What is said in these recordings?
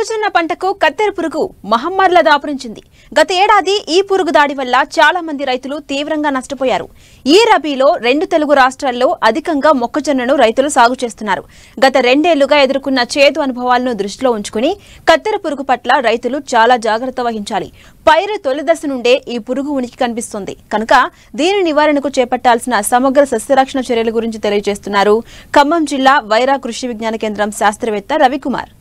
మొక్కజొన్న పంటకు కత్తెర పురుగు మహమ్మారిలా దాపురించింది గత ఏడాది ఈ పురుగు దాడి వల్ల చాలా మంది రైతులు తీవ్రంగా నష్టపోయారు ఈ రబీలో రెండు తెలుగు రాష్ట్రాల్లో అధికంగా మొక్కజొన్నను రైతులు సాగు చేస్తున్నారు గత రెండేళ్లుగా ఎదుర్కొన్న చేదు అనుభవాలను దృష్టిలో ఉంచుకుని కత్తెర పురుగు పట్ల రైతులు చాలా జాగ్రత్త వహించాలి పైరు తొలి దశ నుండే ఈ పురుగు ఉనికి కనిపిస్తుంది కనుక దీని నివారణకు చేపట్టాల్సిన సమగ్ర సస్యరక్షణ చర్యల గురించి తెలియజేస్తున్నారు ఖమ్మం జిల్లా వైరా కృషి విజ్ఞాన కేంద్రం శాస్త్రవేత్త రవికుమార్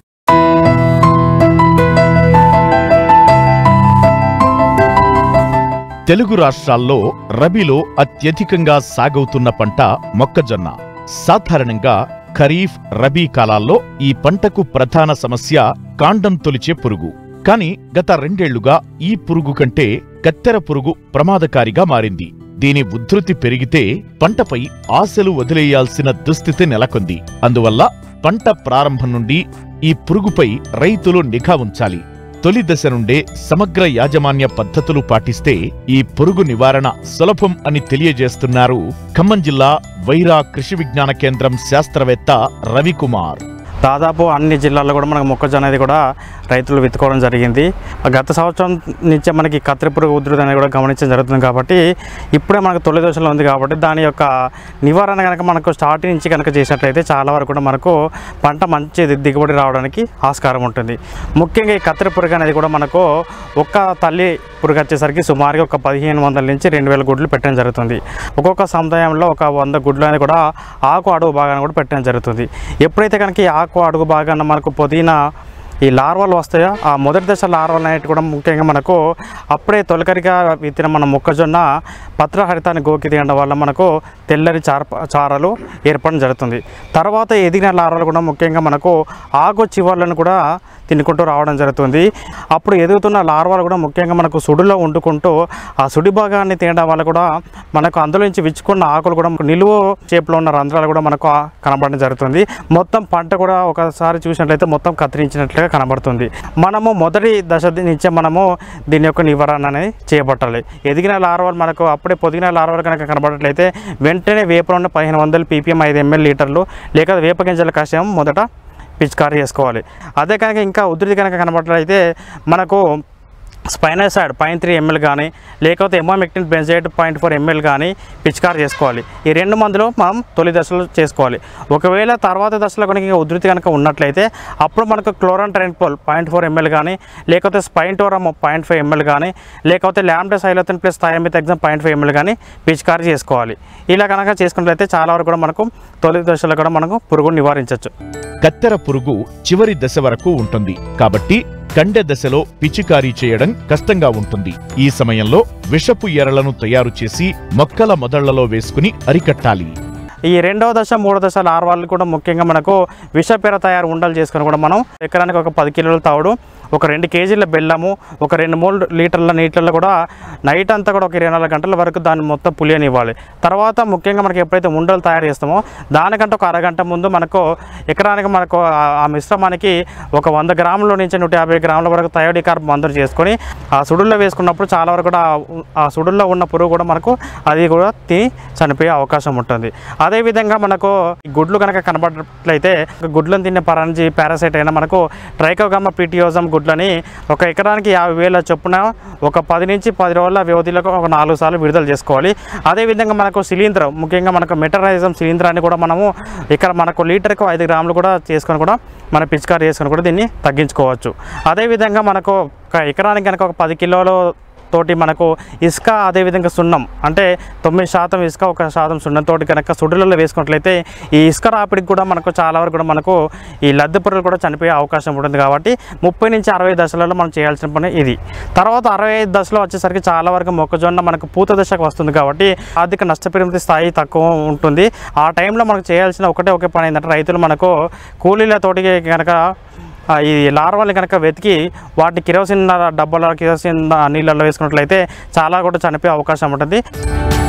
తెలుగు రాష్ట్రాల్లో రబీలో అత్యధికంగా సాగవుతున్న పంట మొక్కజొన్న సాధారణంగా ఖరీఫ్ రబీ కాలాల్లో ఈ పంటకు ప్రధాన సమస్య కాండం తొలిచే పురుగు కాని గత రెండేళ్లుగా ఈ పురుగు కంటే కత్తెర పురుగు ప్రమాదకారిగా మారింది దీని ఉధృతి పెరిగితే పంటపై ఆశలు వదిలేయాల్సిన దుస్థితి నెలకొంది అందువల్ల పంట ప్రారంభం నుండి ఈ పురుగుపై రైతులు నిఘా ఉంచాలి తొలి దశ నుండే సమగ్ర యాజమాన్య పద్ధతులు పాటిస్తే ఈ పురుగు నివారణ సులభం అని తెలియజేస్తున్నారు ఖమ్మం జిల్లా వైరా కృషి విజ్ఞాన కేంద్రం శాస్త్రవేత్త రవికుమార్ దాదాపు అన్ని జిల్లాల్లో కూడా మనకు మొక్కజొన్న అనేది కూడా రైతులు విత్తుకోవడం జరిగింది గత సంవత్సరం నుంచే మనకి కత్తిరి పురుగు ఉధృతి అనేది కూడా గమనించడం జరుగుతుంది కాబట్టి ఇప్పుడే మనకు తొలి దశలో ఉంది కాబట్టి దాని యొక్క నివారణ కనుక మనకు స్టార్టింగ్ నుంచి కనుక చేసినట్లయితే చాలా వరకు కూడా మనకు పంట మంచి ది- దిగుబడి రావడానికి ఆస్కారం ఉంటుంది ముఖ్యంగా ఈ కత్తిరి పురుగు అనేది కూడా మనకు ఒక్క తల్లి పురుగు వచ్చేసరికి సుమారుగా ఒక పదిహేను వందల నుంచి రెండు వేల గుడ్లు పెట్టడం జరుగుతుంది ఒక్కొక్క సముదాయంలో ఒక వంద గుడ్లు అనేది కూడా ఆకు అడుగు భాగాన్ని కూడా పెట్టడం జరుగుతుంది ఎప్పుడైతే కనుక ఈ ఆకు అడుగు భాగాన మనకు పుదీనా ఈ లార్వాలు వస్తాయో ఆ మొదటి దశ లార్వాలు అనేవి కూడా ముఖ్యంగా మనకు అప్పుడే తొలకరిగా విత్తిన మన మొక్కజొన్న పత్రహరితాన్ని గోకి తీయడం వల్ల మనకు తెల్లరి చార చారలు ఏర్పడడం జరుగుతుంది తర్వాత ఎదిగిన లార్వాలు కూడా ముఖ్యంగా మనకు ఆకు చివర్లను కూడా తినుకుంటూ రావడం జరుగుతుంది అప్పుడు ఎదుగుతున్న లార్వాలు కూడా ముఖ్యంగా మనకు సుడిలో వండుకుంటూ ఆ సుడి భాగాన్ని తినడం వల్ల కూడా మనకు అందులో నుంచి విచ్చుకున్న ఆకులు కూడా నిలువ షేప్లో ఉన్న రంధ్రాలు కూడా మనకు ఆ- కనబడడం జరుగుతుంది మొత్తం పంట కూడా ఒకసారి చూసినట్లయితే మొత్తం కత్తిరించినట్లుగా కనబడుతుంది మనము మొదటి దశ నుంచే మనము దీని యొక్క నివారణ అనేది చేపట్టాలి ఎదిగిన లార్వాలు మనకు అప్పుడే పొదిగిన లార్వాలు కనుక కనబడట్లయితే వెంటనే వేపలో ఉన్న పదిహేను వందల పీపీఎం ఐదు ఎంఎల్ లీటర్లు లేక వేప గింజల కషాయం మొదట పిచికారీ చేసుకోవాలి అదే కనుక ఇంకా ఉధృతి కనుక కనబడట్లయితే మనకు స్పైనోసైడ్ పాయింట్ త్రీ ఎంఎల్ కానీ లేకపోతే emamectin benzoate point four ML కానీ పిచికారి చేసుకోవాలి ఈ రెండు మందులు మనం తొలి దశలో చేసుకోవాలి ఒకవేళ తర్వాత దశలో కనుక ఇంకా ఉధృతి కనుక ఉన్నట్లయితే అప్పుడు మనకు chlorantraniliprole point four ML కానీ లేకపోతే స్పైంటోరమ్ పాయింట్ ఫైవ్ ఎంఎల్ కానీ లేకపోతే lambda cyhalothrin plus thiamethoxam point five ML కానీ పిచికారి చేసుకోవాలి ఇలా కనుక చేసుకున్నట్లయితే చాలా వరకు కూడా మనకు తొలి దశలో కూడా మనకు పురుగును నివారించవచ్చు కత్తెర పురుగు చివరి దశ వరకు ఉంటుంది కాబట్టి కండె దశలో పిచికారీ చేయడం కష్టంగా ఉంటుంది ఈ సమయంలో విషపు ఎరలను తయారు చేసి మొక్కల మొదళ్లలో వేసుకుని అరికట్టాలి ఈ రెండవ దశ మూడో దశ లార్వాలు కూడా ముఖ్యంగా మనకు విషపేర తయారు ఉండలు చేసుకొని కూడా మనం ఎకరానికి ఒక పది కిలోల తవుడు ఒక రెండు కేజీల బెల్లము ఒక రెండు మూడు లీటర్ల నీటిల్లో కూడా నైట్ అంతా కూడా ఒక ఇరవై నాలుగు గంటల వరకు దాన్ని మొత్తం పులియనివ్వాలి తర్వాత ముఖ్యంగా మనకి ఎప్పుడైతే ఉండలు తయారు చేస్తామో దానికంటే ఒక అరగంట ముందు మనకు ఎకరానికి మనకు ఆ- ఆ మిశ్రమానికి ఒక వంద గ్రాముల నుంచి నూట యాభై గ్రాముల వరకు థయోడి కార్బ్ మందులు చేసుకొని ఆ సుడుల్లో వేసుకున్నప్పుడు చాలా వరకు కూడా ఆ- ఆ సుడుల్లో ఉన్న పురుగు కూడా మనకు అది కూడా తిని చనిపోయే అవకాశం ఉంటుంది అదేవిధంగా మనకు ఈ గుడ్లు కనుక కనబడట్లయితే గుడ్లను తినే పరంజి పారాసైట్ అయినా మనకు ట్రైకోగమ్మ పీటియోజం గుడ్లని ఒక ఎకరానికి యాభై వేల చొప్పున ఒక పది నుంచి పది రోజుల వ్యవధిలో ఒక నాలుగు సార్లు విడుదల చేసుకోవాలి అదేవిధంగా మనకు శిలీంధ్రం ముఖ్యంగా మనకు మెటరైజం శిలీంధ్రాన్ని కూడా మనము ఇక్కడ మనకు లీటర్కు ఐదు గ్రాములు కూడా చేసుకొని కూడా మన పిచికారి చేసుకొని కూడా దీన్ని తగ్గించుకోవచ్చు అదేవిధంగా మనకు ఒక ఎకరానికి కనుక ఒక పది కిలోలు తోటి మనకు ఇసుక అదేవిధంగా సున్నం అంటే తొమ్మిది శాతం ఇసుక ఒక శాతం సున్నంతో కనుక సుడులలో వేసుకున్నట్లయితే ఈ ఇసుక రాపిడికి కూడా మనకు చాలా వరకు కూడా మనకు ఈ లద్దె పురుగులు కూడా చనిపోయే అవకాశం ఉంటుంది కాబట్టి ముప్పై నుంచి అరవై దశలలో మనం చేయాల్సిన పని ఇది తర్వాత అరవై ఐదు దశలో వచ్చేసరికి చాలా వరకు మొక్కజొన్న మనకు పూత దశకు వస్తుంది కాబట్టి ఆర్థిక నష్టపరిమితి స్థాయి తక్కువ ఉంటుంది ఆ టైంలో మనకు చేయాల్సిన ఒకటే ఒకే పని ఏంటంటే రైతులు మనకు కూలీలతోటి కనుక ఆ, ఈ లార్వాల్ని కనుక వెతికి వాటిని కిరోసిన్ డబ్బాలో కిరోసిన్ నీళ్ళల్లో వేసుకున్నట్లయితే చాలా కూడా చనిపోయే అవకాశం ఉంటుంది